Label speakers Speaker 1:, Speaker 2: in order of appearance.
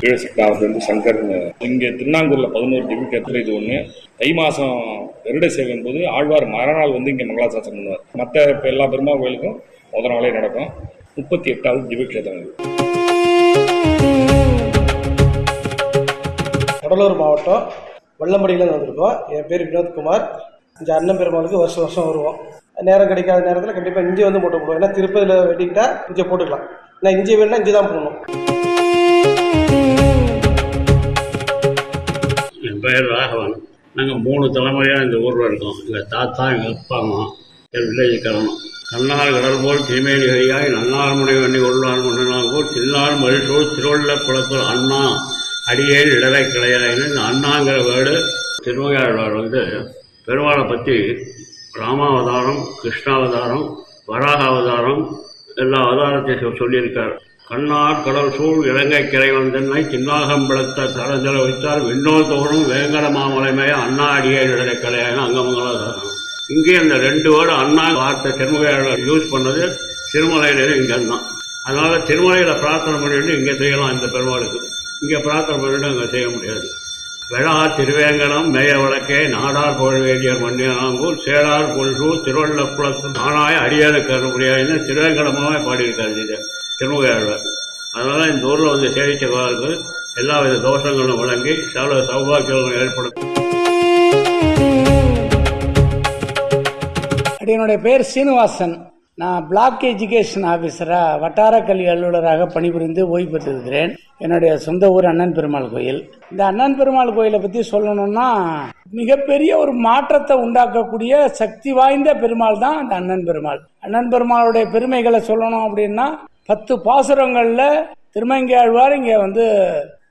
Speaker 1: ஈழசக்தி வந்து சங்கர்னு இங்கே திருநாங்கூர்ல பதினோரு திவ்ய இது ஒன்று தை மாசம் கருட சேவையின் போது ஆழ்வார் மறுநாள் வந்து இங்கே மங்களாசாசனம் பண்ணுவார் மற்ற இப்ப எல்லா பெருமா கோயிலுக்கும் முதல் நாளே நடக்கும் முப்பத்தி எட்டாவது திவ்யக்ஷேத்திரம் இது
Speaker 2: கடலூர் மாவட்டம் வெள்ளம்படியிலேருந்து வந்திருக்கோம் என் பேர் வினோத்குமார் இந்த அண்ணன் பெருமாளுக்கு வருஷம் வருஷம் வருவோம் நேரம் கிடைக்காத நேரத்தில் கண்டிப்பாக இஞ்சி வந்து போட்டு போடுவோம் ஏன்னா திருப்பதியில் வெட்டிக்கிட்டா இஞ்சி போட்டுக்கலாம் ஏன்னா இஞ்சி வேணும்னா இஞ்சி தான் போடணும்
Speaker 3: என் பெயர் ராகவன் நாங்கள் மூணு தலைமுறையாக இந்த ஊரில் இருக்கோம் எங்கள் தாத்தா எங்கள் அப்பா அம்மா என் வில்லேஜ்காரனும் கண்ணார் கடல் போல் தீமேனி ஹரியாய் நன்னார் முனை வண்ணி உள்ளார் மன்னனாகூர் தில்லார் மருசூர் திருவள்ள குளத்தூர் அண்ணா அடியேன் இடலை கிடையாதுன்னு இந்த அண்ணாங்கிற வேர்டு திருமகையாழ்வார் வந்து பெருமாளை பற்றி ராமாவதாரம் கிருஷ்ணாவதாரம் வராக அவதாரம் எல்லா அவதாரத்தையும் சொ- சொல்லியிருக்கார் கண்ணார் கடல் சூழ் இலங்கை கிரை வந்தென்னை சின்னாகம் பிளத்த தரஞ்சல வைத்தார் விண்ணோர் தோறும் வேங்கட மாமலைமைய அண்ணா அடியே இடலை கலையான அங்கமங்கலம் இங்கே அந்த ரெண்டு வேர்டு அண்ணா வார்த்தை திருமலையாளர் யூஸ் பண்ணது திருமலையில இங்கே தான் அதனால திருமலையில பிரார்த்தனை பண்ணிட்டு இங்கே செய்யலாம் இந்த பெருமாளுக்கு இங்கே பிரார்த்தனை பண்ணிட்டு அங்கே செய்ய முடியாது வெளா திருவேங்கடம் மேய வழக்கே நாடார் புகழ்வேதியர் மன்னியனாங்கூர் சேடார் புல்சூர் திருவள்ளக்குளத்து நானாய அடியாருக்கு அருள்படியாயின்னு திருவேங்கடமாவே பாடியிருக்காரு இது திருமுகையாழ்வார் அதனால இந்த ஊரில் வந்து சேவிச்சவர்களுக்கு எல்லா வித தோஷங்களும் வழங்கி சகல சௌபாக்கியங்களும் ஏற்படும்
Speaker 4: என்னுடைய பேர் சீனிவாசன் நான் பிளாக் எஜுகேஷன் ஆபீசராக வட்டார கல்வி அலுவலராக பணிபுரிந்து ஓய்வு பெற்றிருக்கிறேன் என்னுடைய சொந்த ஊர் அண்ணன் பெருமாள் கோயில் இந்த அண்ணன் பெருமாள் கோயிலை பற்றி சொல்லணும்னா மிகப்பெரிய ஒரு மாற்றத்தை உண்டாக்கக்கூடிய சக்தி வாய்ந்த பெருமாள் தான் அந்த அண்ணன் பெருமாள் அண்ணன் பெருமாளுடைய பெருமைகளை சொல்லணும் அப்படின்னா பத்து பாசுரங்கள்ல திருமங்கை ஆழ்வார் இங்க வந்து